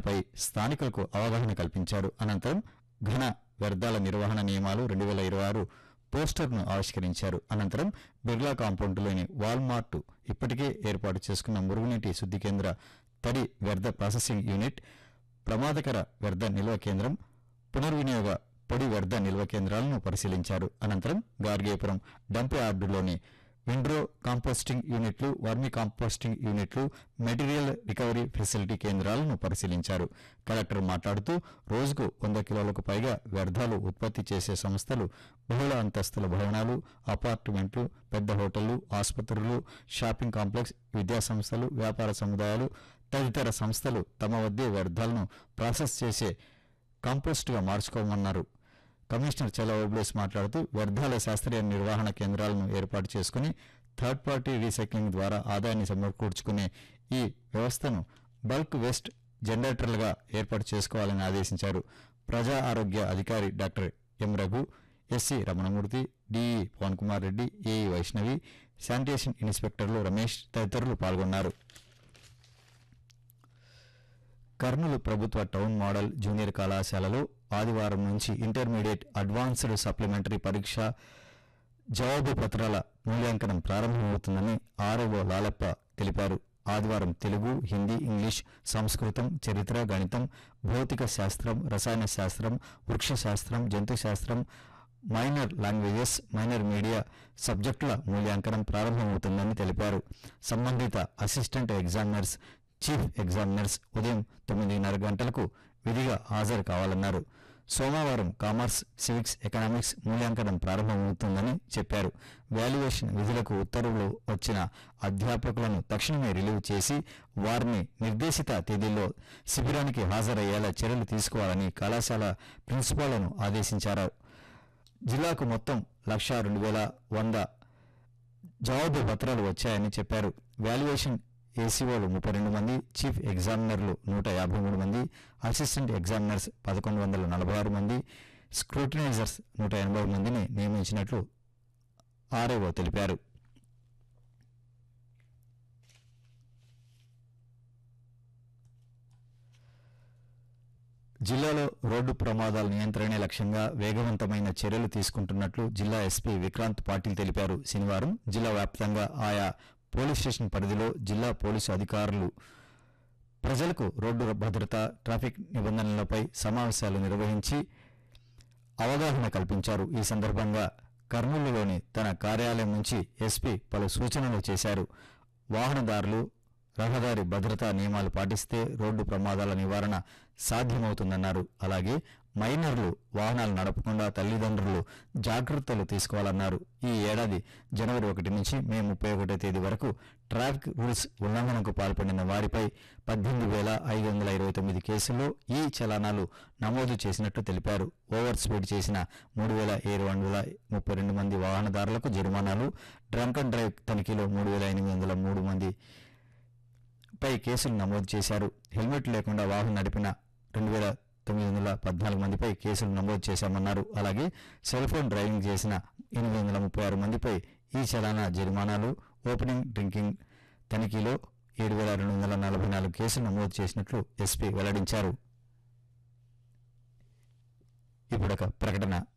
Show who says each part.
Speaker 1: నిర్వహణపై స్థానికులకు అవగాహన కల్పించారు అనంతరం ఘన వ్యర్థాల నిర్వహణ నియమాలు రెండు వేల ఇరవై ఆరు పోస్టర్ను ఆవిష్కరించారు అనంతరం బిర్లా కాంపౌండ్లోని వాల్మార్ట్ ఇప్పటికే ఏర్పాటు చేసుకున్న మురుగునీటి శుద్ధి కేంద్ర తడి వ్యర్థ ప్రాసెసింగ్ యూనిట్ ప్రమాదకర వ్యర్థ నిల్వ కేంద్రం పునర్వినియోగ పొడి వ్యర్థ నిల్వ కేంద్రాలను పరిశీలించారు అనంతరం గార్గేపురం డంప్ యార్డులోని విండ్రో కాంపోస్టింగ్ యూనిట్లు వర్మి కాంపోస్టింగ్ యూనిట్లు మెటీరియల్ రికవరీ ఫెసిలిటీ కేంద్రాలను పరిశీలించారు కలెక్టర్ మాట్లాడుతూ రోజుకు వంద కిలోలకు పైగా వ్యర్థాలు ఉత్పత్తి చేసే సంస్థలు బహుళ అంతస్తుల భవనాలు అపార్ట్మెంట్లు పెద్ద హోటళ్లు ఆసుపత్రులు షాపింగ్ కాంప్లెక్స్ విద్యా సంస్థలు వ్యాపార సముదాయాలు తదితర సంస్థలు తమ వద్దే వ్యర్థాలను ప్రాసెస్ చేసే కాంపోస్ట్గా మార్చుకోమన్నారు కమిషనర్ చల ఓబ్లేస్ మాట్లాడుతూ వ్యర్థాల శాస్త్రీయ నిర్వహణ కేంద్రాలను ఏర్పాటు చేసుకుని థర్డ్ పార్టీ రీసైక్లింగ్ ద్వారా ఆదాయాన్ని సమకూర్చుకునే ఈ వ్యవస్థను బల్క్ వేస్ట్ జనరేటర్లుగా ఏర్పాటు చేసుకోవాలని ఆదేశించారు ప్రజా ఆరోగ్య అధికారి doctor M Raghu SC Ramanamurthy DE Pavan Kumar Reddy AE Vaishnavi sanitation ఇన్స్పెక్టర్లు రమేష్ తదితరులు పాల్గొన్నారు కర్నూలు ప్రభుత్వ టౌన్ మోడల్ జూనియర్ కళాశాలలో ఆదివారం నుంచి ఇంటర్మీడియట్ అడ్వాన్స్డ్ సప్లిమెంటరీ పరీక్ష జవాబు పత్రాల మూల్యాంకనం ప్రారంభమవుతుందని ఆర్ఓ లాలప్ప తెలిపారు ఆదివారం తెలుగు హిందీ ఇంగ్లీష్ సంస్కృతం చరిత్ర గణితం భౌతిక శాస్త్రం రసాయన శాస్త్రం వృక్ష శాస్త్రం జంతు శాస్త్రం మైనర్ లాంగ్వేజెస్ మైనర్ మీడియా సబ్జెక్టుల మూల్యాంకనం ప్రారంభమవుతుందని తెలిపారు సంబంధిత అసిస్టెంట్ ఎగ్జామినర్స్ చీఫ్ ఎగ్జామినర్స్ ఉదయం తొమ్మిదిన్నర గంటలకు విధిగా హాజరు కావాలన్నారు సోమవారం కామర్స్ సివిక్స్ ఎకనామిక్స్ మూల్యాంకనం ప్రారంభమవుతుందని చెప్పారు వాల్యుయేషన్ విధులకు ఉత్తర్వులు వచ్చిన అధ్యాపకులను తక్షణమే రిలీవ్ చేసి వారిని నిర్దేశిత తేదీల్లో శిబిరానికి హాజరయ్యేలా చర్యలు తీసుకోవాలని కళాశాల ప్రిన్సిపాల్లను ఆదేశించారు జిల్లాకు మొత్తం లక్ష రెండు వేల వంద జవాబు పత్రాలు వచ్చాయని చెప్పారు వాల్యుయేషన్ ఏసీఓలు ముప్పై రెండు మంది చీఫ్ ఎగ్జామినర్లు నూట యాభై మూడు మంది అసిస్టెంట్ ఎగ్జామినర్స్ పదకొండు వందల నలభై ఆరు మంది స్క్రూటినైజర్స్ నూట ఎనభై మందిని నియమించినట్లు ఆర్ఏఓ తెలిపారు జిల్లాలో రోడ్డు ప్రమాదాల నియంత్రణే లక్ష్యంగా వేగవంతమైన చర్యలు తీసుకుంటున్నట్లు జిల్లా ఎస్పీ విక్రాంత్ పాటిల్ తెలిపారు శనివారం జిల్లా వ్యాప్తంగా ఆయా పోలీస్ స్టేషన్ పరిధిలో జిల్లా పోలీసు అధికారులు ప్రజలకు రోడ్డు భద్రత ట్రాఫిక్ నిబంధనలపై సమావేశాలు నిర్వహించి అవగాహన కల్పించారు ఈ సందర్భంగా కర్నూలులోని తన కార్యాలయం నుంచి ఎస్పీ పలు సూచనలు చేశారు వాహనదారులు రహదారి భద్రతా నియమాలు పాటిస్తే రోడ్డు ప్రమాదాల నివారణ సాధ్యమవుతుందన్నారు అలాగే మైనర్లు వాహనాలు నడపకుండా తల్లిదండ్రులు జాగ్రత్తలు తీసుకోవాలన్నారు ఈ ఏడాది జనవరి ఒకటి నుంచి మే ముప్పై ఒకటో తేదీ వరకు ట్రాఫిక్ రూల్స్ ఉల్లంఘనకు పాల్పడిన వారిపై పద్దెనిమిది వేల ఐదు వందల ఇరవై తొమ్మిది కేసుల్లో ఈ చలానాలు నమోదు చేసినట్లు తెలిపారు ఓవర్ స్పీడ్ చేసిన మూడు వేల ఏడు వందల ముప్పై రెండు మంది వాహనదారులకు జరిమానాలు డ్రంక్ అండ్ డ్రైవ్ తనిఖీలో మూడు వేల ఎనిమిది వందల మూడు మంది పై కేసులు నమోదు చేశారు హెల్మెట్ లేకుండా వాహనం నడిపిన రెండు వేల తొమ్మిది వందల పద్నాలుగు మందిపై కేసులు నమోదు చేశామన్నారు అలాగే సెల్ ఫోన్ డ్రైవింగ్ చేసిన ఎనిమిది వందల ముప్పై ఆరు మందిపై ఈ చలానా జరిమానాలు ఓపెనింగ్ డ్రింకింగ్ తనిఖీలో ఏడు వేల రెండు వందల నలభై నాలుగు కేసులు నమోదు చేసినట్లు ఎస్పీ వెల్లడించారు ఇప్పుడొక ప్రకటన